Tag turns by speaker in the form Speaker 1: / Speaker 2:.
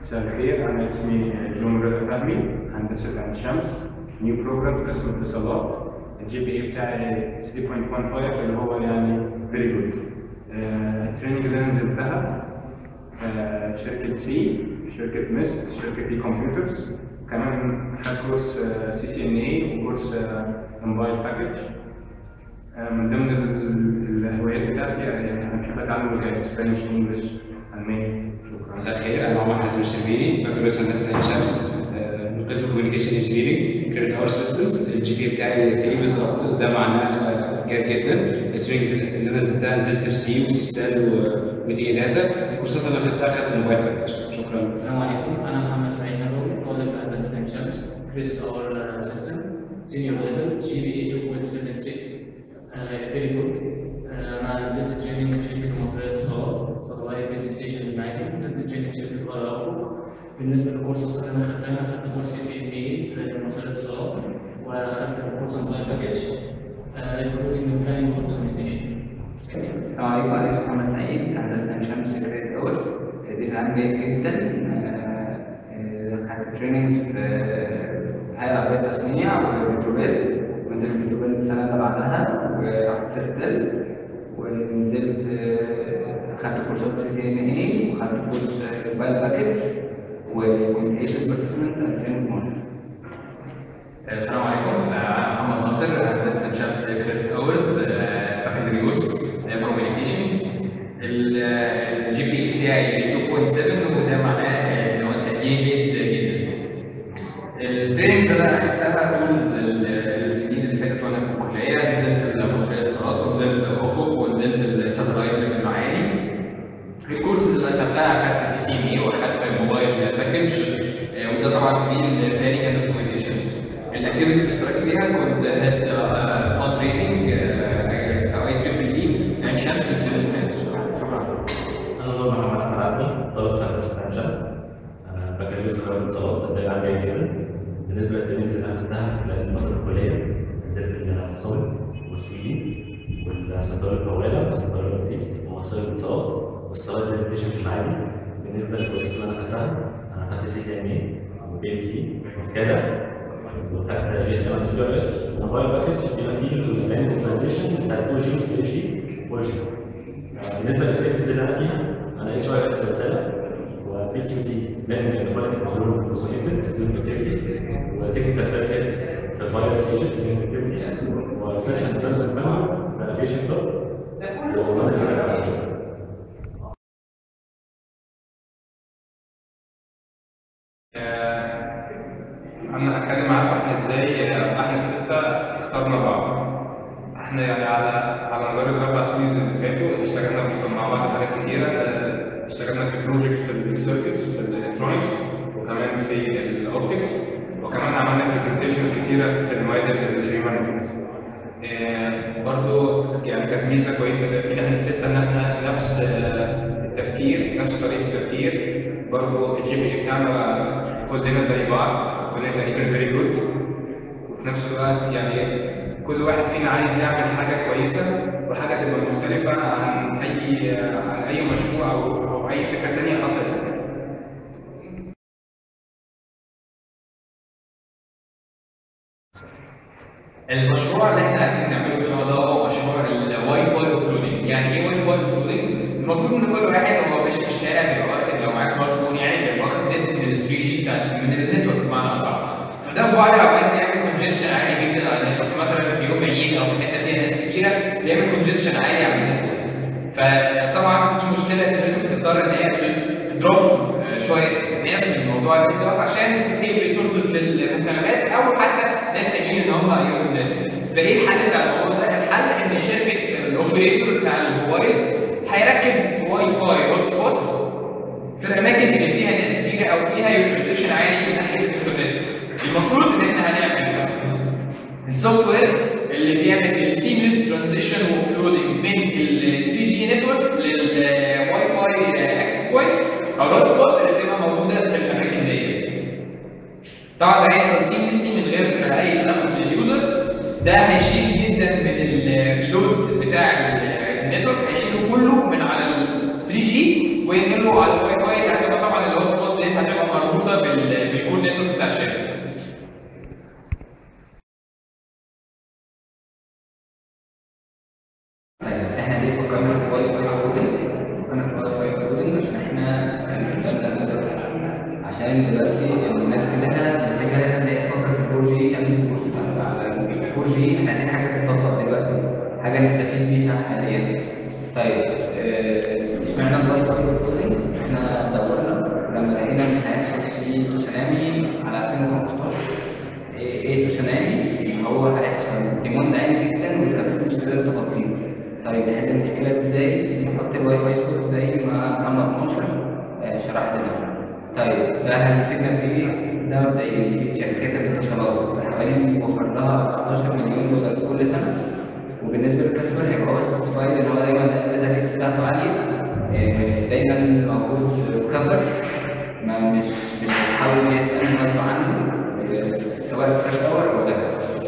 Speaker 1: مساء الخير انا اسمي جون رضا فهمي هندسه عين شمس نيو بروجرام قسم اتصالات الجي بي اي بتاعي 3.15 اللي هو يعني فيري جود التريننج اللي انا نزلتها آه، شركه سي شركه ميست شركه اي كمبيوترز كمان خدت كورس سي سي ان اي وكورس موبايل باكج من ضمن ال- الهوايات بتاعتي يعني انا بحب اتعلم لغات اسبانيش انجلش الماني شكرا
Speaker 2: مساء الخير انا عمر حازم الشربيني بكالوريوس هندسه عين شمس آه، من قسم كوميونيكيشن انجينيرنج كريدت اور سيستمز الجي بي بتاعي 3 بالظبط ده معناه آه، جيد جدا التريننجز اللي انا نزلتها نزلت في سي وسي ستال ودي داتا الكورسات اللي نزلتها خدت موبايل باكج شكرا
Speaker 3: السلام عليكم انا محمد سعيد نبوي طالب هندسه عين شمس كريدت اور سيستم سينيور ليفل جي بي اي 2.76 فيري جود انا نزلت تريننج في شركه مصريه للاتصالات ساتلايت بيز ستيشن المعادي نزلت تريننج في شركه غرب افق بالنسبه للكورسات اللي انا خدتها انا خدت كورس سي سي ان اي في مصريه للاتصالات واخدت كورس موبايل باكج انكلودنج بلاننج اوبتمايزيشن
Speaker 4: السلام عليكم انا اسمي محمد سعيد هندسه عين شمس كريدت اورز دي كلام جيد جدا آه، آه، خدت تريننجز في هيئه عربيه تصنيع وبتروبيل ونزلت بتروبيل السنه اللي بعدها ورحت سيستل ونزلت آه، خدت كورسات سي سي ان اي وخدت كورس موبايل باكج وكوميونيكيشن بارتيسمنت 2012
Speaker 5: السلام عليكم انا محمد ناصر هندسه شمس كريدت اورز بكالوريوس كوميونيكيشنز الجي بي بتاعي 2.7 وده معناه ان هو التقييم جيد جدا التريننجز اللي انا اخدتها طول ال- السنين اللي فاتت وانا في الكليه نزلت المصريه الاتصالات ونزلت افق ونزلت الساتلايت اللي في المعادي الكورس اللي اخدتها اخدت سي سي بي واخدت موبايل باكج آه، وده طبعا في البلاننج اند اوبتمايزيشن الاكتيفيتيز اللي اشتركت فيها كنت هيد فاند ريزنج في اي تريبل اي عين شمس ستودنت مانج شكرا
Speaker 6: انا نور محمد احمد عزمي طالب في هندسه عين شمس انا بكالوريوس قراءه الاتصالات ده عندي جدا بالنسبه للتريننجز اللي انا خدتها خلال فتره الكليه نزلت المصامت والسويدي والسنترال الفوالة والسنترال الرمسيس ومصادر الاتصالات والسنترال بلاي ستيشن في المعادي بالنسبه للكورسات اللي انا خدتها انا خدت سي سي ام اي وبي ام سي وسكادا وخدت جي اس ام اتش بي اس موبايل باكج بما فيه البلان ترانزيشن بتاع 2 جي 3 جي 4 جي بالنسبه للاكتيفيتيز اللي انا فيها انا اتش اي اف رساله وبي كيو سي بلان كواليتي كنترول بروجكت ستودنت اكتيفيتي وتكنيكال تارجت في الفاير ستيشن ستودنت اكتيفيتي وسيشن ديفلوبمنت مانوال فاليديشن كلوب ومانجر حاجه
Speaker 1: انا هتكلم معاكم احنا ازاي احنا السته اخترنا بعض احنا يعني على على مدار الاربع سنين اللي فاتوا اشتغلنا في مع بعض حاجات كتيره اه، اشتغلنا في بروجكت في السيركتس في الالكترونكس وكمان في الاوبتكس وكمان عملنا برزنتيشنز كتيره في المواد الهيومانيتيز برضو يعني كانت ميزه كويسه فينا احنا السته ان احنا نفس اه، التفكير نفس طريقه التفكير برضو الجي بي اي بتاعنا كلنا زي بعض كلنا تقريبا فيري جود وفي نفس الوقت يعني كل واحد فينا عايز يعمل حاجه كويسه وحاجه تبقى مختلفه عن اي عن اي مشروع او او اي فكره تانية حصلت
Speaker 5: المشروع اللي احنا عايزين نعمله ان شاء الله هو مشروع الواي فاي اوفلودنج يعني ايه واي فاي اوفلودنج المفروض ان كل واحد وهو ماشي في الشارع بيبقى واخد لو معاه سمارت فون يعني بيبقى واخد نت من ال 3 جي بتاع من النتورك بمعنى اصح فده في بعض الاوقات بيعمل كونجيشن عالي جدا على النتورك مثلا في يوم عيد او في حته فيها ناس كتيره بيعمل كونجيشن عالي على النتورك فطبعا دي مشكله ان النتورك بتضطر ان هي تدروب شويه ناس من موضوع النت دوت عشان تسيب ريسورسز للمكالمات او حتى ناس تانيين ان هم يقولوا النت فايه الحل بتاع الموضوع ده؟ الحل ان شركه الاوبريتور بتاع الموبايل هيركب واي فاي هوت سبوتس في الاماكن اللي فيها ناس كتيره او فيها يوتيلايزيشن عالي من ناحيه الانترنت المفروض ان احنا هنعمل السوفت وير اللي بيعمل السيمليس ترانزيشن واوفلودنج من ال 3 جي نتورك للواي فاي اكسس بوينت او الهوت سبوت اللي بتبقى موجوده في الاماكن ديت طبعا ده هيحصل سيمليسلي من غير اي تدخل من اليوزر ده هيشيل جدا من اللود بتاع النتورك هيشيله كله من على ال 3 جي وينقله على الواي فاي اللي هتبقى طبعا الهوت سبوتس دي هتبقى
Speaker 4: عشان دلوقتي الناس كلها متجهه ان هي تفكر في 4 جي تعمل بوش على 4 جي احنا عايزين حاجه تطبق دلوقتي حاجه نستفيد بيها حاليا طيب آه، اشمعنى الواي فاي والفلوسين؟ احنا دورنا لما لقينا ان هيحصل في تسونامي على 2015 ايه إيه تسونامي؟ هو هيحصل ديموند عالي جدا والكباسيتي مش هتقدر تغطيه طيب نحل المشكله دي ازاي؟ نحط الواي فاي سبوت زي ما محمد نصر آه، شرح لنا طيب ده هنفيدنا بايه؟ ده مبدئيا في شركات الاتصالات حوالي بيوفر لها 14 مليون دولار كل سنه وبالنسبه للكاستمر هيبقى هو ساتسفايد ان هو دايما الداتا ريتس بتاعته عاليه آه، دايما موجود كفر ما مش مش بيحاول يسال غصب عنه آه، سواء ستارت اور او لا